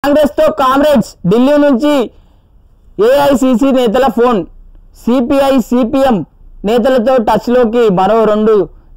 కాంగ్రెస్ తో కామ్రేడ్స్ ఢిల్లీ నుంచి ఏఐసిసి నేతల ఫోన్ సిపిఐ సిపిఎం నేతలతో టచ్లోకి మరో రెండు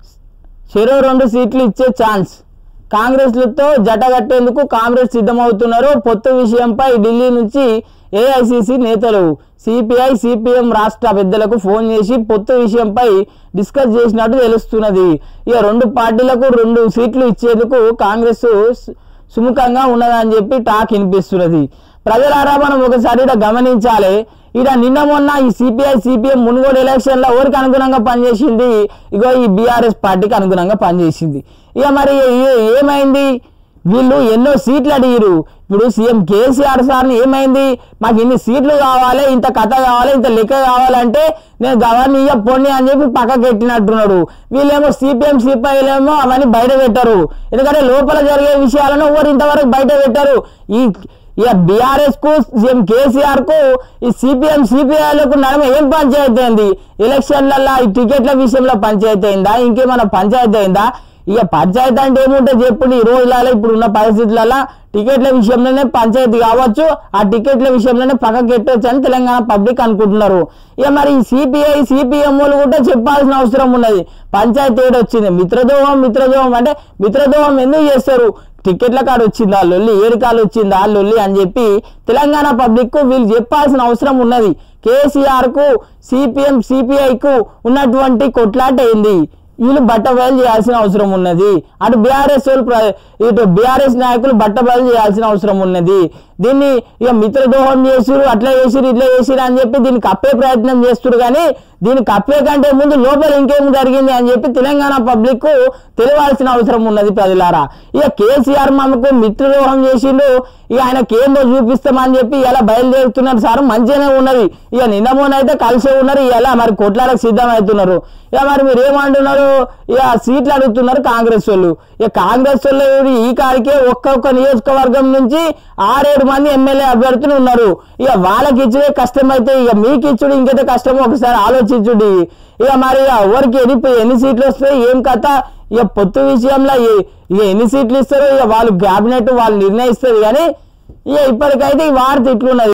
చెరో రెండు సీట్లు ఇచ్చే ఛాన్స్ కాంగ్రెస్లతో జటగట్టేందుకు కాంగ్రెస్ సిద్ధమవుతున్నారు పొత్తు విషయంపై ఢిల్లీ నుంచి ఏఐసిసి నేతలు సిపిఐ సిపిఎం రాష్ట్ర పెద్దలకు ఫోన్ చేసి పొత్తు విషయంపై డిస్కస్ చేసినట్టు తెలుస్తున్నది ఇక రెండు పార్టీలకు రెండు సీట్లు ఇచ్చేందుకు కాంగ్రెస్ సు- సుముఖంగా ఉన్నదని చెప్పి టాక్ వినిపిస్తున్నది ప్రజలారా మనం ఒకసారి ఈడ గమనించాలి ఈడ నిన్న మొన్న ఈ సిపిఐ సిపిఎం మునుగోడు ఎలక్షన్ లో ఎవరికి అనుగుణంగా పనిచేసింది ఇగో ఈ బీఆర్ఎస్ పార్టీకి అనుగుణంగా పనిచేసింది ఇక మరి ఏ- ఏమైంది వీళ్ళు ఎన్నో సీట్లు అడిగిరు ఇప్పుడు సీఎం కేసీఆర్ సార్ని ఏమైంది మాకు ఇన్ని సీట్లు కావాలి ఇంత కథ కావాలి ఇంత లెక్క కావాలంటే నేను గవర్ని ఇయ్య పొన్ని అని చెప్పి పక్కకి పెట్టినట్టున్నాడు వీళ్ళేమో సిపిఎం సిపిఐలేమో అవన్నీ బయట పెట్టరు ఎందుకంటే లోపల జరిగే విషయాలను ఎవరు ఇంతవరకు బయట పెట్టరు ఈ ఇక బీఆర్ఎస్ కు సీఎం కేసీఆర్ కు ఈ సిపిఎం సిపిఐలకు నడమ ఏం పంచాయతీ అయింది ఎలక్షన్లలో ఈ టికెట్ల విషయంలో పంచాయతీ అయిందా ఇంకేమైనా పంచాయతీ అయిందా ఇక పంచాయతీ అంటే ఏముంటే చెప్పండి ఈ రోజులలో ఇప్పుడు ఉన్న పరిస్థితులలో టికెట్ల విషయంలోనే పంచాయతీ కావచ్చు ఆ టికెట్ల విషయంలోనే పక్కకి పెట్టవచ్చు అని తెలంగాణ పబ్లిక్ అనుకుంటున్నారు ఇక మరి ఈ సిపిఐ సిపిఎం వాళ్ళు కూడా చెప్పాల్సిన అవసరం ఉన్నది పంచాయతీ ఏడు వచ్చింది మిత్రదోహం మిత్రదోహం అంటే మిత్రదోహం ఎందుకు చేస్తారు టికెట్ల కాడ వచ్చిందా లొల్లి ఏడు కాలు వచ్చిందా లొల్లి అని చెప్పి తెలంగాణ పబ్లిక్ కు వీళ్ళు చెప్పాల్సిన అవసరం ఉన్నది కేసీఆర్ కు సిపిఎం సిపిఐ కు ఉన్నటువంటి కొట్లాట ఏంది వీళ్ళు బట్ట బయలు చేయాల్సిన అవసరం ఉన్నది అటు బీఆర్ఎస్ వాళ్ళు ప్ర- ఇటు బీఆర్ఎస్ నాయకులు బట్ట బయలు చేయాల్సిన అవసరం ఉన్నది దీన్ని ఇక మిత్రదోహం చేసిరు అట్లా చేసిరు ఇట్లా చేసిరు అని చెప్పి దీన్ని కప్పే ప్రయత్నం చేస్తురు కానీ దీన్ని కప్పే కంటే ముందు లోపల ఇంకేం జరిగింది అని చెప్పి తెలంగాణ పబ్లిక్ తెలియాల్సిన అవసరం ఉన్నది ప్రజలారా ఇక కేసీఆర్ మమ్మకు మిత్రదోహం చేసిండు ఇక ఆయనకి ఏందో చూపిస్తామని చెప్పి ఇలా బయలుదేరుతున్నారు సార్ మంచిగానే ఉన్నది ఇక నిన్న మొన్న అయితే కలిసే ఉన్నారు ఇలా మరి కొట్లాడకు సిద్ధమవుతున్నారు ఇక మరి మీరు ఏమంటున్నారు ఇక సీట్లు అడుగుతున్నారు కాంగ్రెస్ వాళ్ళు ఇక కాంగ్రెస్ వాళ్ళు ఈ కాడికే ఒక్కొక్క నియోజకవర్గం నుంచి ఆరేడు మంది ఎమ్మెల్యే అభ్యర్థులు ఉన్నారు ఇక వాళ్ళకి ఇచ్చుడే కష్టం అయితే ఇక మీకు ఇచ్చుడు ఇంకైతే కష్టమో ఒకసారి ఆలోచించుడి ఇక మరి ఇక ఎవరికి ఎన్ని ఎన్ని సీట్లు వస్తాయి ఏం కథ ఇక పొత్తు విషయంలో ఏ- ఇక ఎన్ని సీట్లు ఇస్తారో ఇక వాళ్ళు క్యాబినెట్ వాళ్ళు నిర్ణయిస్తారు కానీ ఇక ఇప్పటికైతే ఈ వార్త ఇట్లున్నది